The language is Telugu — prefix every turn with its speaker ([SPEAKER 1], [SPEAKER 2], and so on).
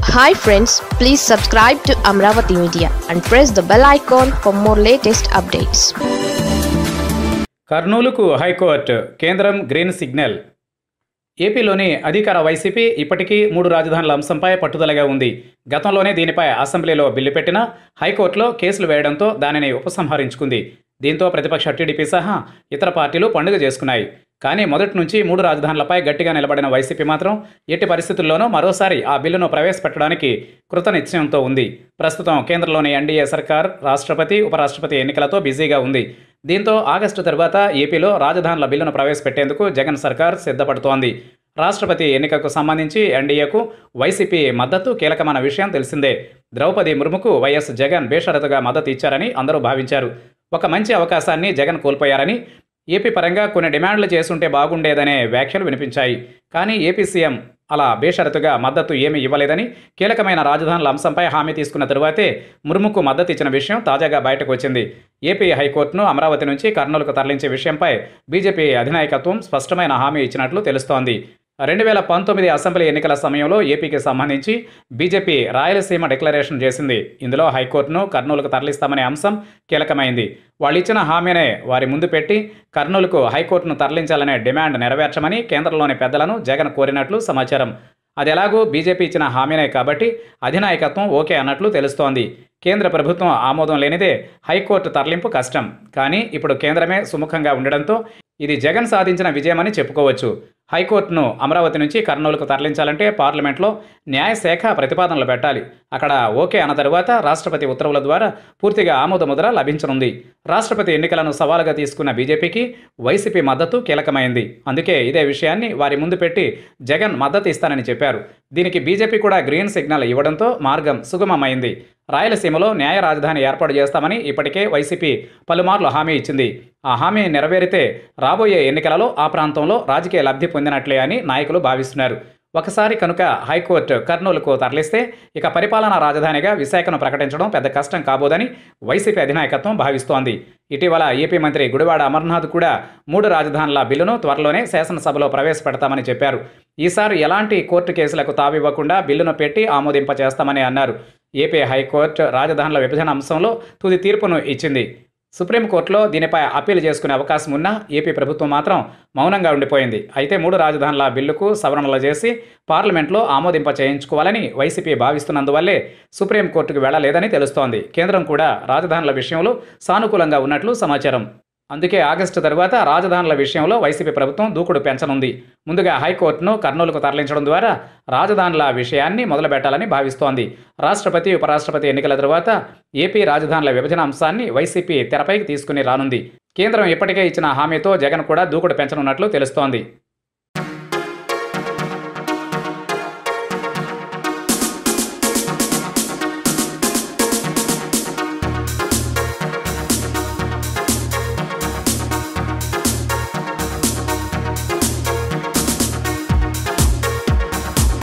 [SPEAKER 1] hi friends please subscribe to Amaravati media and press the bell icon for more latest updates
[SPEAKER 2] కర్నూలుకు హైకోర్టు కేంద్రం గ్రీన్ సిగ్నల్ ఏపీలోని అధికార వైసీపీ ఇప్పటికీ మూడు రాజధానుల అంశంపై పట్టుదలగా ఉంది గతంలోనే దీనిపై అసెంబ్లీలో బిల్లు పెట్టినా హైకోర్టులో కేసులు వేయడంతో దానిని ఉపసంహరించుకుంది దీంతో ప్రతిపక్ష టీడీపీ సహా ఇతర పార్టీలు పండుగ చేసుకున్నాయి కానీ మొదటి నుంచి మూడు రాజధానులపై గట్టిగా నిలబడిన వైసీపీ మాత్రం ఎట్టి పరిస్థితుల్లోనూ మరోసారి ఆ బిల్లును ప్రవేశపెట్టడానికి కృతనిశ్చయంతో ఉంది ప్రస్తుతం కేంద్రంలోని ఎన్డీఏ సర్కార్ రాష్ట్రపతి ఉపరాష్ట్రపతి ఎన్నికలతో బిజీగా ఉంది దీంతో ఆగస్టు తర్వాత ఏపీలో రాజధానుల బిల్లును ప్రవేశపెట్టేందుకు జగన్ సర్కార్ సిద్ధపడుతోంది రాష్ట్రపతి ఎన్నికకు సంబంధించి ఎన్డీఏకు వైసీపీ మద్దతు కీలకమైన విషయం తెలిసిందే ద్రౌపది ముర్ముకు వైఎస్ జగన్ బేషరతుగా మద్దతు ఇచ్చారని అందరూ భావించారు ఒక మంచి అవకాశాన్ని జగన్ కోల్పోయారని ఏపీ పరంగా కొన్ని డిమాండ్లు చేసుంటే బాగుండేదనే వ్యాఖ్యలు వినిపించాయి కానీ ఏపీ సీఎం అలా బేషరతుగా మద్దతు ఏమీ ఇవ్వలేదని కీలకమైన రాజధానుల అంశంపై హామీ తీసుకున్న తరువాతే ముర్ముకు మద్దతు ఇచ్చిన విషయం తాజాగా బయటకు వచ్చింది ఏపీ హైకోర్టును అమరావతి నుంచి కర్నూలుకు తరలించే విషయంపై బీజేపీ అధినాయకత్వం స్పష్టమైన హామీ ఇచ్చినట్లు తెలుస్తోంది రెండు వేల పంతొమ్మిది అసెంబ్లీ ఎన్నికల సమయంలో ఏపీకి సంబంధించి బీజేపీ రాయలసీమ డిక్లరేషన్ చేసింది ఇందులో హైకోర్టును కర్నూలుకు తరలిస్తామనే అంశం కీలకమైంది వాళ్ళు ఇచ్చిన హామీనే వారి ముందు పెట్టి కర్నూలుకు హైకోర్టును తరలించాలనే డిమాండ్ నెరవేర్చమని కేంద్రంలోని పెద్దలను జగన్ కోరినట్లు సమాచారం అది ఎలాగూ బీజేపీ ఇచ్చిన హామీనే కాబట్టి అధినాయకత్వం ఓకే అన్నట్లు తెలుస్తోంది కేంద్ర ప్రభుత్వం ఆమోదం లేనిదే హైకోర్టు తరలింపు కష్టం కానీ ఇప్పుడు కేంద్రమే సుముఖంగా ఉండడంతో ఇది జగన్ సాధించిన విజయమని చెప్పుకోవచ్చు హైకోర్టును అమరావతి నుంచి కర్నూలుకు తరలించాలంటే పార్లమెంట్లో న్యాయశాఖ ప్రతిపాదనలు పెట్టాలి అక్కడ ఓకే అన్న తరువాత రాష్ట్రపతి ఉత్తర్వుల ద్వారా పూర్తిగా ఆమోద ముద్ర లభించనుంది రాష్ట్రపతి ఎన్నికలను సవాలుగా తీసుకున్న బీజేపీకి వైసీపీ మద్దతు కీలకమైంది అందుకే ఇదే విషయాన్ని వారి ముందు పెట్టి జగన్ మద్దతు ఇస్తానని చెప్పారు దీనికి బీజేపీ కూడా గ్రీన్ సిగ్నల్ ఇవ్వడంతో మార్గం సుగమమైంది రాయలసీమలో న్యాయ రాజధాని ఏర్పాటు చేస్తామని ఇప్పటికే వైసీపీ పలుమార్లు హామీ ఇచ్చింది ఆ హామీ నెరవేరితే రాబోయే ఎన్నికలలో ఆ ప్రాంతంలో రాజకీయ లబ్ధి పొందినట్లే అని నాయకులు భావిస్తున్నారు ఒకసారి కనుక హైకోర్టు కర్నూలుకు తరలిస్తే ఇక పరిపాలనా రాజధానిగా విశాఖను ప్రకటించడం పెద్ద కష్టం కాబోదని వైసీపీ అధినాయకత్వం భావిస్తోంది ఇటీవల ఏపీ మంత్రి గుడివాడ అమర్నాథ్ కూడా మూడు రాజధానుల బిల్లును త్వరలోనే శాసనసభలో ప్రవేశపెడతామని చెప్పారు ఈసారి ఎలాంటి కోర్టు కేసులకు తావివ్వకుండా బిల్లును పెట్టి ఆమోదింపచేస్తామని అన్నారు ఏపీ హైకోర్టు రాజధానుల విభజన అంశంలో తుది తీర్పును ఇచ్చింది సుప్రీంకోర్టులో దీనిపై అప్పీల్ చేసుకునే అవకాశం ఉన్నా ఏపీ ప్రభుత్వం మాత్రం మౌనంగా ఉండిపోయింది అయితే మూడు రాజధానుల బిల్లుకు సవరణలు చేసి పార్లమెంట్లో ఆమోదింప చేయించుకోవాలని వైసీపీ భావిస్తున్నందువల్లే సుప్రీంకోర్టుకు వెళ్లలేదని తెలుస్తోంది కేంద్రం కూడా రాజధానుల విషయంలో సానుకూలంగా ఉన్నట్లు సమాచారం అందుకే ఆగస్టు తరువాత రాజధానుల విషయంలో వైసీపీ ప్రభుత్వం దూకుడు పెంచనుంది ముందుగా హైకోర్టును కర్నూలుకు తరలించడం ద్వారా రాజధానుల విషయాన్ని మొదలుపెట్టాలని భావిస్తోంది రాష్ట్రపతి ఉపరాష్ట్రపతి ఎన్నికల తరువాత ఏపీ రాజధానుల విభజన అంశాన్ని వైసీపీ తెరపైకి తీసుకుని రానుంది కేంద్రం ఇప్పటికే ఇచ్చిన హామీతో జగన్ కూడా దూకుడు పెంచనున్నట్లు తెలుస్తోంది